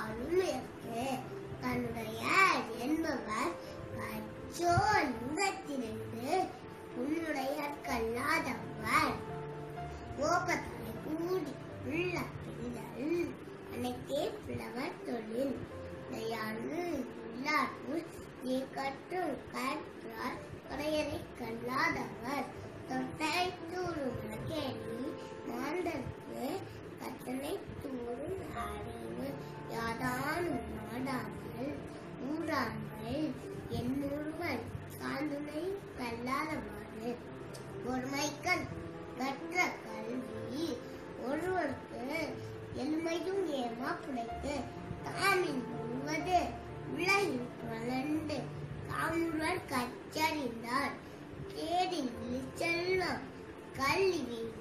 பாலும் இருக்கு தன்னுடைய என்பவர் கச்சோ லிங்கத்திலிருந்து உன்னுடைய கல்லாதவர் கோபத்தாலே கூடி உள்ள பெரிதல் அனைத்தே புலவர் தொழில் தயானு உள்ளார்பு நீ கற்றும் கற்றார் கரையரை கல்லாதவர் தொட்டை தூரும் கேள்வி மாந்தற்கு கட்டளை தூரும் அறிவு யாதானும் நாடாமல் ஊராமல் என்னொருவன் சார்ந்துணை கல்லாதவாறு ஒருமைக்கண் கற்ற கல்வி ஒருவருக்கு எளிமையும் ஏமா புடைத்து தாமின் முழுவது உலகில் புரளண்டு தாமுடன் கற்றறிந்தார் கேடில் செல்வம் கல்வி